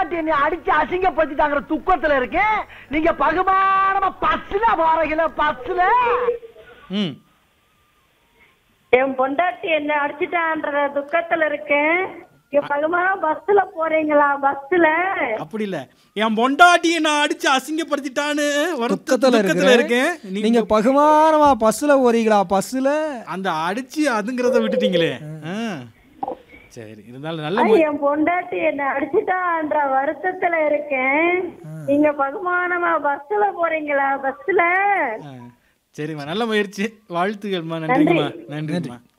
பொண்டாட்டி என்னை அடிச்சு அசிங்கப்படுத்திட்டாங்கிற துக்கத்துல இருக்கேன் நீங்க பகுமானமா பஸ்ல போறீங்களா பஸ்ல ம் என் பொண்டாட்டி என்ன அடிச்சிட்டான்ற துக்கத்துல இருக்கேன் இங்க பகமான பஸ்ல போறீங்களா பஸ்ல அப்படி இல்ல என் பொண்டாட்டியை நான் அடிச்சு அசிங்கப்படுத்திட்டான்னு வருத்த துக்கத்துல துக்கத்துல இருக்கிறேன் இருக்கேன் நீங்க பகுமானமா பஸ்ல ஓறீங்களா பஸ்ல அந்த அடிச்சு அதுங்கிறத விட்டுட்டீங்களே ஆ. சரி இருந்தாலும் நல்ல ஐ, மு- என் பொண்டாட்டி என்ன அடிச்சிட்டான்ற வருத்தத்துல இருக்கேன் நீங்க பகுமானமா பஸ்ல போறீங்களா பஸ்ல ஆ. சரிம்மா நல்ல முயற்சி வாழ்த்துக்கள்மா நன்றிங்கம்மா நன்றிங்கம்மா